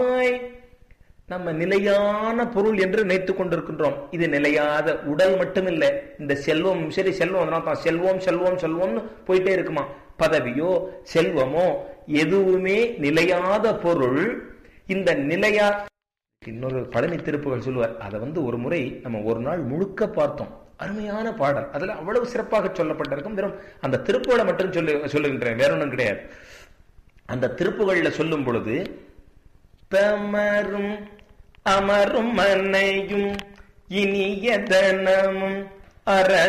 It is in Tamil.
நம்ம நிலையான பொருள் என்று நினைத்துக் கொண்டிருக்கின்றோம் இது நிலையாத உடல் மட்டுமில்லை இந்த செல்வம் சரி செல்வம் அதனால தான் செல்வம் செல்வம் செல்வம்னு போயிட்டே இருக்குமா பதவியோ செல்வமோ எதுவுமே நிலையாத பொருள் இந்த நிலையா இன்னொரு பழனி திருப்புகள் சொல்லுவார் அதை வந்து ஒரு முறை நம்ம ஒரு நாள் முழுக்க பார்த்தோம் அருமையான பாடல் அதுல அவ்வளவு சிறப்பாக சொல்லப்பட்டிருக்கும் வெறும் அந்த திருப்புகளை மட்டும் சொல்லு சொல்லுகின்றேன் வேற ஒன்றும் கிடையாது அந்த திருப்புகள்ல சொல்லும் பொழுது தமரும் அமரும் மனையும் இனிய தனமும் அற